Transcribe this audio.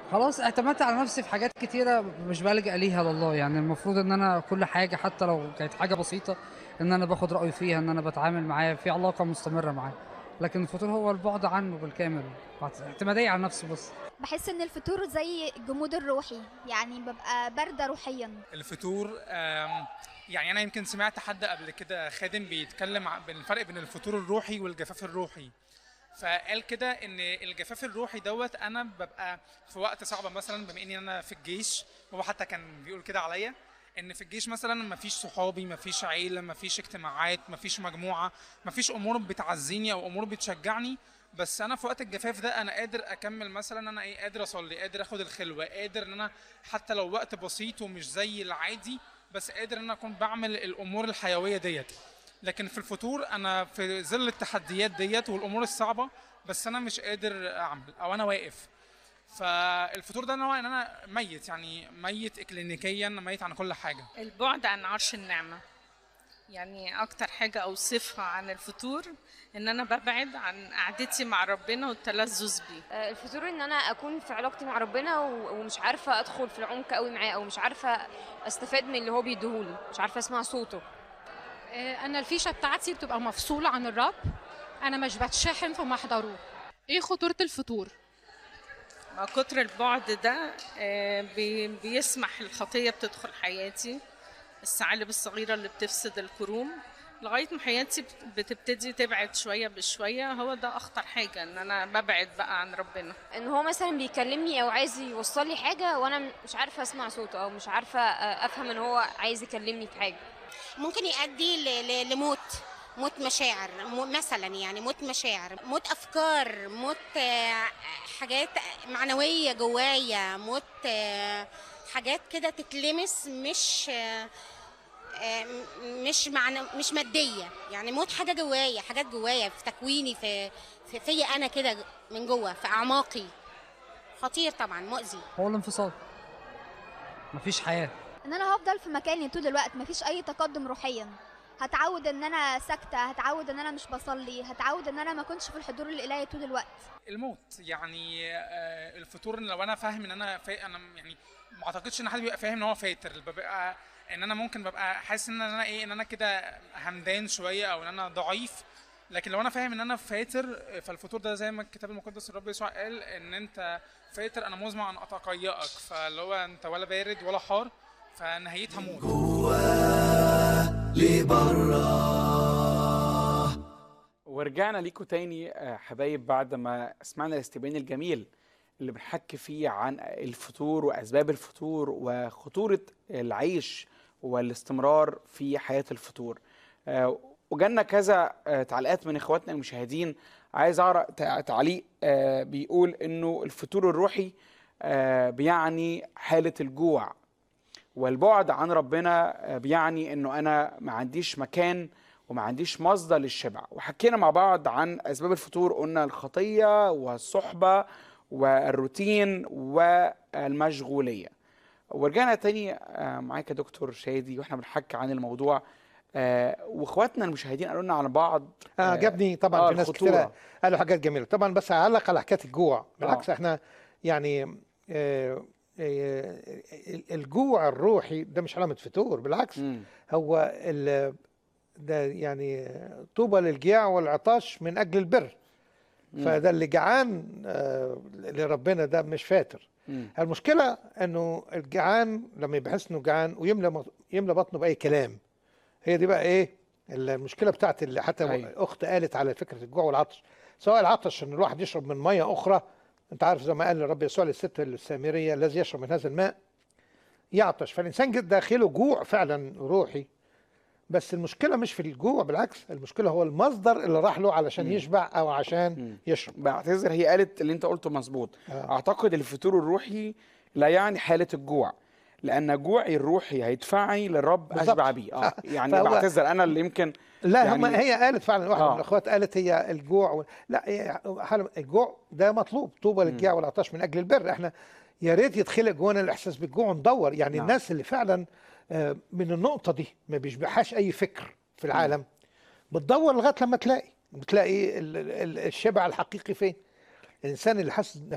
خلاص اعتمدت على نفسي في حاجات كتيرة مش بلجأ ليها لله يعني المفروض ان انا كل حاجة حتى لو كانت حاجة بسيطة ان انا باخد رأيه فيها ان انا بتعامل معاه في علاقة مستمرة معاه لكن الفطور هو البعد عنه بالكامل اعتمادية على نفسي بس بحس ان الفطور زي الجمود الروحي يعني ببقى باردة روحيا الفطور آم، يعني انا يمكن سمعت حد قبل كده خادم بيتكلم عن بين الفرق بين الفطور الروحي والجفاف الروحي فقال كده ان الجفاف الروحي دوت انا ببقى في وقت صعب مثلا بما اني انا في الجيش هو حتى كان بيقول كده عليا ان في الجيش مثلا مفيش صحابي مفيش عيله مفيش اجتماعات مفيش مجموعه مفيش امور بتعزيني او امور بتشجعني بس انا في وقت الجفاف ده انا قادر اكمل مثلا انا ايه قادر اصلي قادر اخد الخلوه قادر ان انا حتى لو وقت بسيط ومش زي العادي بس قادر ان انا اكون بعمل الامور الحيويه ديت لكن في الفطور انا في ظل التحديات ديت والامور الصعبه بس انا مش قادر اعمل او انا واقف فالفطور ده نوع ان انا ميت يعني ميت اكلينيكيا ميت عن كل حاجه البعد عن عرش النعمة يعني أكتر حاجة أوصفها عن الفطور إن أنا ببعد عن قعدتي مع ربنا والتلذذ بيه آه، الفطور ان انا اكون في علاقتي مع ربنا و- ومش عارفه ادخل في العمق قوي معاه او مش عارفه استفاد من اللي هو بيديهولي مش عارفه اسمع صوته آه، انا الفيشه بتاعتي بتبقى مفصوله عن الرب انا مش بتشحن في محضره ايه خطورة الفطور؟ مع كتر البعد ده آه، بي- بيسمح الخطية بتدخل حياتي الثعالب الصغيرة اللي بتفسد الكروم لغاية ما حياتي بت- بتبتدي تبعد شوية بشوية هو ده أخطر حاجة إن أنا ببعد بقى عن ربنا ان هو مثلا بيكلمني او عايز يوصل لي حاجه وانا م- مش عارفه اسمع صوته او مش عارفه آه، افهم ان هو عايز يكلمني في حاجه ممكن يؤدي ل- ل- لموت موت مشاعر م- مثلا يعني موت مشاعر موت افكار موت آه، حاجات معنويه جوايا موت آه، حاجات كده تتلمس مش آه، آه، م- مش معنى مش ماديه يعني موت حاجه جوايا حاجات جوايا في تكويني في في فيا انا كده من جوه في اعماقي خطير طبعا مؤذي هو الانفصال مفيش حياة ان انا هفضل في مكاني طول الوقت مفيش اي تقدم روحيا هتعود ان انا ساكته هتعود ان انا مش بصلي هتعود ان انا ما اكونش في الحضور الالهي طول الوقت الموت يعني آه، الفطور إن لو انا فاهم ان انا فا... انا يعني ما اعتقدش ان حد بيبقى فاهم ان هو فاتر ببقى ان انا ممكن ببقى حاسس ان انا ايه ان انا كده همدان شويه او ان انا ضعيف لكن لو انا فاهم ان انا فاتر فالفطور ده زي ما الكتاب المقدس الرب يسوع قال ان انت فاتر انا مزمع ان اتقيأك فاللي هو انت ولا بارد ولا حار فنهايتها موت ورجعنا ليكم تاني آه، حبايب بعد ما سمعنا الاستبيان الجميل اللي بنحكي فيه عن الفطور واسباب الفطور وخطوره العيش والاستمرار في حياه الفطور آه، وجالنا كذا آه، تعليقات من اخواتنا المشاهدين عايز اقرا تع- تعليق آه، بيقول انه الفطور الروحي آه، بيعني حاله الجوع والبعد عن ربنا آه، بيعني انه انا ما عنديش مكان وما عنديش مصدر للشبع وحكينا مع بعض عن اسباب الفطور قلنا الخطيه والصحبه والروتين والمشغوليه ورجعنا تاني آه، معاك يا دكتور شادي واحنا بنحكي عن الموضوع آه، واخواتنا المشاهدين قالوا لنا عن بعض اه آه، عجبني طبعا آه، في ناس الخطورة. كتير قالوا حاجات جميله طبعا بس هعلق على حكايه الجوع بالعكس احنا يعني آه، آه، الجوع الروحي ده مش علامه فطور بالعكس مم. هو ال- ده يعني طوبى للجياع والعطاش من اجل البر مم. فده اللي جعان آه، لربنا ده مش فاتر مم. المشكله انه الجعان لما بيحس انه جعان ويملى مط- يملى بطنه باي كلام هي دي بقى ايه المشكله بتاعت اللي حتى أيوة. اخت قالت على فكره الجوع والعطش سواء العطش ان الواحد يشرب من ميه اخرى انت عارف زي ما قال الرب يسوع للست السامريه الذي يشرب من هذا الماء يعطش فالانسان جد داخله جوع فعلا روحي بس المشكله مش في الجوع بالعكس المشكله هو المصدر اللي راح له علشان مم. يشبع او عشان مم. يشرب بعتذر هي قالت اللي انت قلته مظبوط آه. اعتقد الفطور الروحي لا يعني حاله الجوع لان جوعي الروحي هيدفعني للرب بالظبط. اشبع بيه اه يعني فهو- بعتذر انا اللي يمكن لا يعني- هم هي قالت فعلا واحده آه. من الاخوات قالت هي الجوع و... لا هي حال- الجوع ده مطلوب طوبى للجياع والعطش من اجل البر احنا يا ريت يتخلق جوانا الاحساس بالجوع وندور يعني نعم. الناس اللي فعلا آه، من النقطه دي ما بيشبعهاش اي فكر في العالم بتدور لغايه لما تلاقي بتلاقي ال- ال- الشبع الحقيقي فين الانسان اللي حاسس